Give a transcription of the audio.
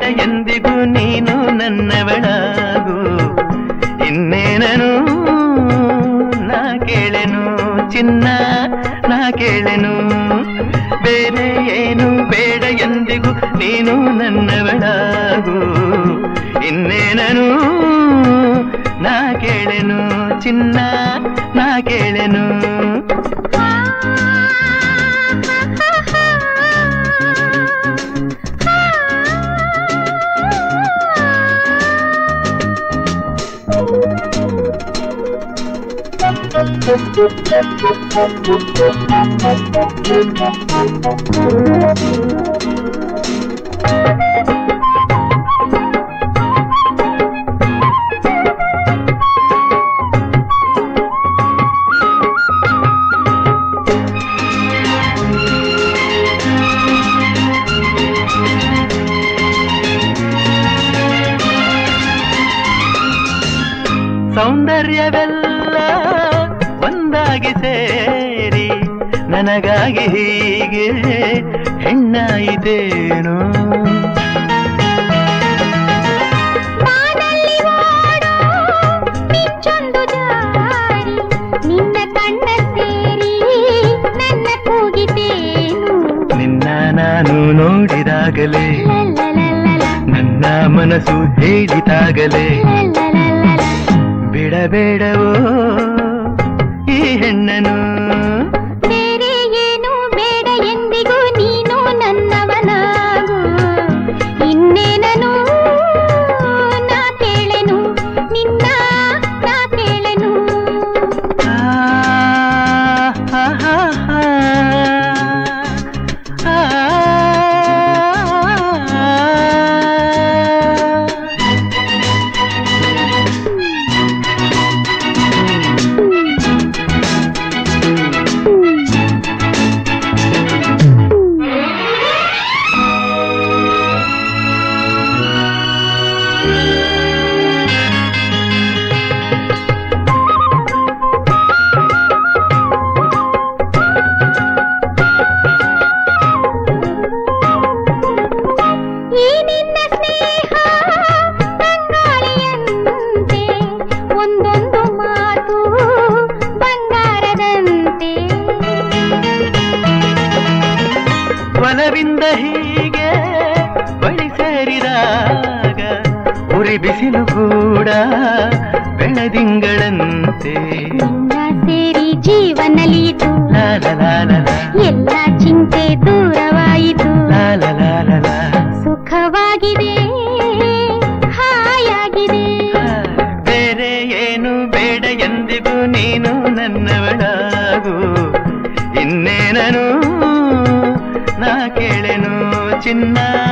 ಎಂದಿಗೂ ನೀನು ನನ್ನವಳಾಗು ಇನ್ನೇನನು ನಾ ಕೇಳೆನು ಚಿನ್ನ ನಾ ಕೇಳೆನು ಬೇರೆ ಏನು ಬೇಡ ಎಂದಿಗೂ ನೀನು ನನ್ನವಳಾಗು ಇನ್ನೇನನು ನಾ ಕೇಳೆನು ಚಿನ್ನ ನಾ ಕೇಳೆನು ಸೌಂದರ್ಯವೆಲ್ಲ ಒಂದಾಗಿ ಸೇರಿ ನನಗಾಗಿ ಹೀಗೆ ಹೆಣ್ಣಾಯಿತೇನು ಬಾನಲ್ಲಿ ಓಡೋ ಮಿಂಚೊಂದು ಜಾರಿ ನಿನ್ನ ಕಣ್ಣ ಸೇರಿ ನನ್ನ ಕೂಗಿತೇನು ನಿನ್ನ ನಾನು ನೋಡಿದಾಗಲೇ ಲಲಲಲಲ, ನನ್ನ ಮನಸ್ಸು ಹೇಳಿದಾಗಲೇ ಲಲಲಲಲ. ಬಿಡಬೇಡವೋ ಈ ಹೆಣ್ಣನು ಬೇರೆ ಏನು ಬೇಡ ಎಂದಿಗೂ ನೀನು ನನ್ನವನಾಗು ಇನ್ನೇನನು ನಾ ಕೇಳೆನು ನಿನ್ನ ನಾ ಕೇಳೆನು ಆ, ಆ, ಆ, ಆ, ಆ. ಈ ನಿನ್ನ ಸ್ನೇಹ ಬಂಗಾಳಿಯಂತೆ ಒಂದೊಂದು ಮಾತು ಬಂಗಾರದಂತೆ ಒಲವಿಂದ ಹೀಗೆ ಬಳಿ ಸೇರಿದಾಗ ಉರಿ ಬಿಸಿಲು ಕೂಡ ಬೆಳದಿಂಗಳಂತೆ ನಿನ್ನ ಸೇರಿ ಜೀವನಲಿಯಿತು ಲಾಲ ಲಾಲ ಎಲ್ಲ ಚಿಂತೆ ದೂರವಾಯಿತು ಲಾಲ ಲಾಲ ಸುಖವಾಗಿದೆ ಹಾಯಾಗಿದೆ ಬೇರೆ ಏನು ಬೇಡ ಎಂದಿಗೂ ನೀನು ನನ್ನವಳಾಗು ಇನ್ನೇನನು ನಾ ಕೇಳೆನು ಚಿನ್ನ